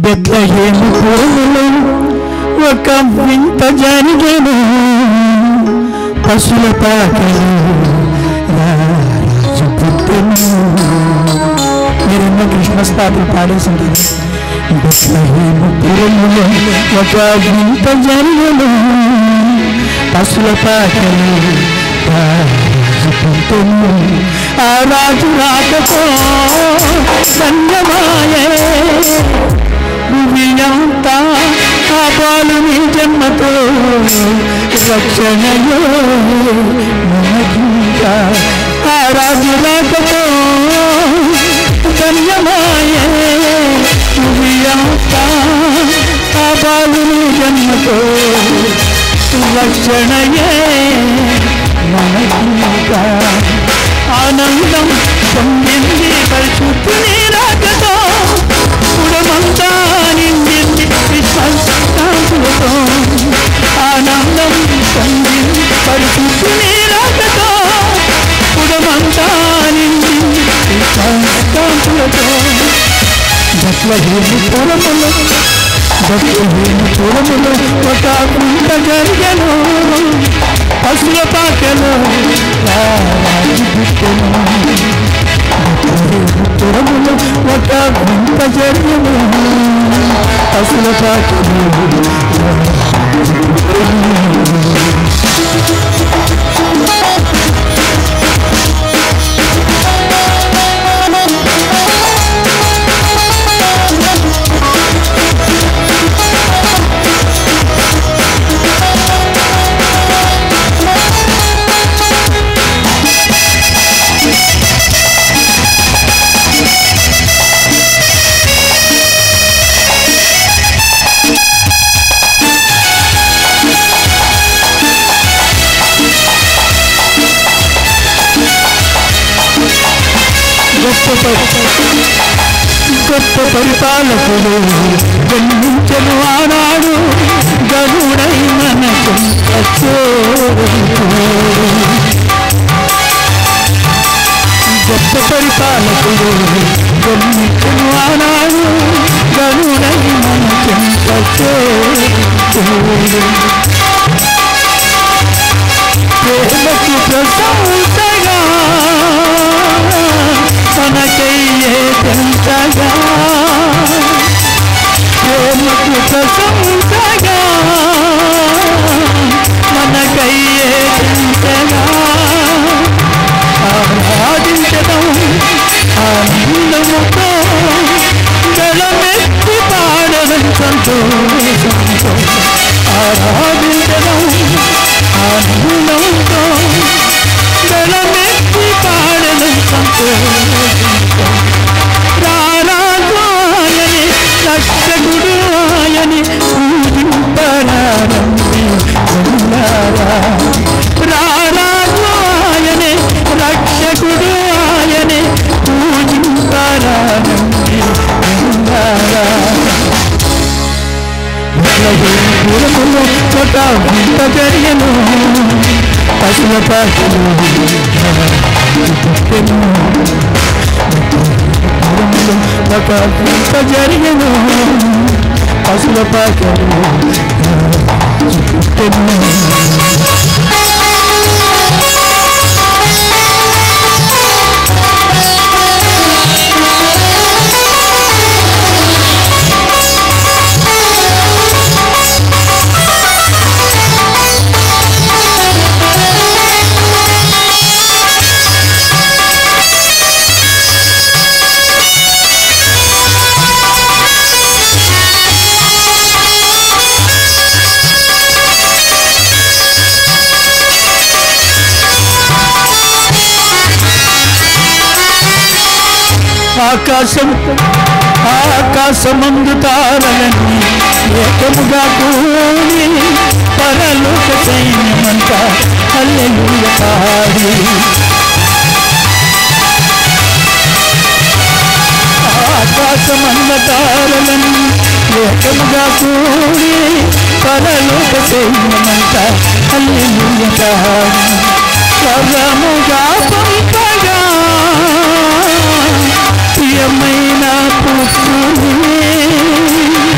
బెత్లహేము పురములో ఒక వింత జరిగెను పశుల పాకలు రాజు పుట్టెను మీరేమో క్రిస్మస్ పాటలు పాడేసింటారు బెత్లహేము పురములో ఒక వింత జరిగెను పశుల పాకలు రాజు పుట్టెను ఆ రాజు రాకతో ధన్యమాయే భూమియంతా ఆ బాలుని జన్మతో రక్షణయో మనకింకా ఆ రాజు రాకతో ధన్యమాయే భూమియంతా ఆ బాలుని జన్మతో రక్షణయే మనకింకా ఆనందం పొందింది పరిశుద్ధి రాకతో పుడమంతా నిండింది విశ్వాసకాంతులతో ఆనందం పొందింది పరిశుద్ధి రాకతో పుడమంతా నిండింది విశ్వాసకాంతులతో బట్లహీని పురములో బట్లహీని పురములో ఒక కుంట జరిగను పశుల పాకలో రాజు పుట్టెను పురములో ఒక వింత జరిగను పశుల పాకలో గొప్ప పరి- గొప్ప పరిపాలకుడు జన్మించను ఆనాడు గరుడై మనకు గొప్ప పరిపాలకుడు జన్మించను ఆనాడు గరుడై మనకు ప్రేమకు ప్రశంసగా మనకయ్యే తెంతగా ప్రేమకు ప్రశంసగా మనకయ్యే తెంతగా ఆరాధించడం ఆనందముతో గళమెత్తి పాడడం సంతోషంతో ఆరాధించడం ఆనందంతో గళమెత్తి పాడడం సంతోషంతో రారాజు ఆయని రక్షకుడు ఆయని పూజింపరారండి ఉన్నారా రారాజు ఆయని రక్షకుడు ఆయని పూజింపరారండి ఉన్నారా దూరములో ఒక వింత జరిగను పశుల పాటలు పుట్టెను దూరములో ఒక వింత జరిగను పశుల పాటలు పుట్టెను ఆకాశం ఆకాశమందు తారలన్నీ ఏకముగా కూడి పరలోక సైన్యమంతా హల్లెలూయ పాడి ఆకాశమంద తారలన్నీ ఏకముగా కూడి పరలోక సైన్యమంతా హల్లెలూయ పాడి స్వరముగా పంపగా ప్రియమైన పుత్రుని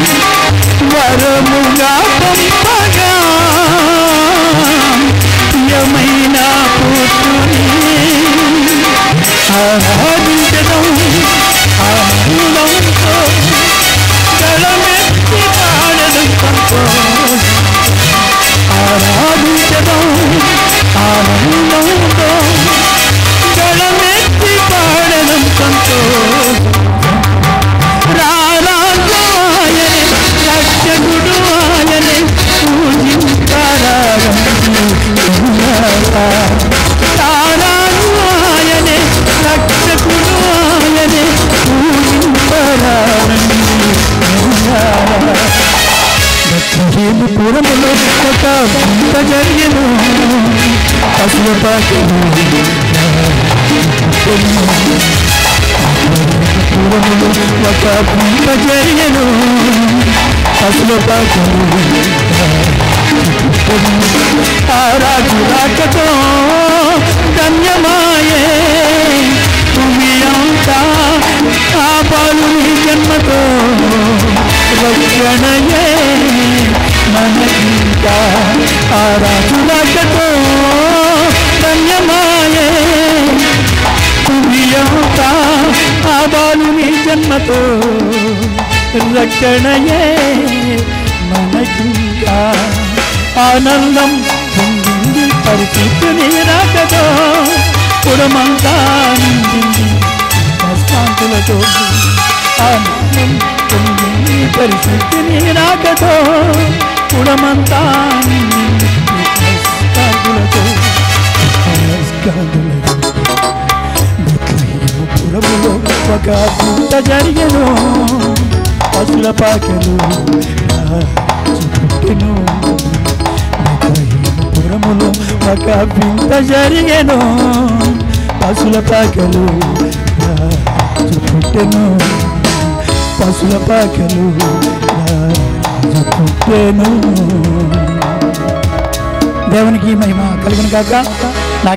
బెత్లహేము పురములో ఒక వింత జరిగెను పశుల పాకలు పురములో ఒక వింత జరిగెను పశుల పాకలు ఆ రాజు రాకతో ధన్యమాయే భూమి అంతా ఆ బాలుని జన్మతో రక్షణయే మనకింకా ఆ రాజు రాకతో ధన్యమాయే భూమి అంతా ఆ బాలుని జన్మతో రక్షణయే మనకింకా ఆనందం పొందింది పరిస్థితిని రాకతో కుడమంతా నిండింది కష్టాంతులతో ఆనందం పొందింది పరిస్థితిని రాకతో కుడమంతా నిండింది కష్టాంతులతో కష్టాంతులతో బెత్లెహేము పురములో ఒక పూట జరిగెను పశుల పాకెలు పుట్టెను బెత్లెహేము పురములో ఒక వింత జరిగెను పశుల పాకెలు పుట్టెను పశుల పాకెలు పుట్టెను దేవునికి మహిమ కలుగును కాక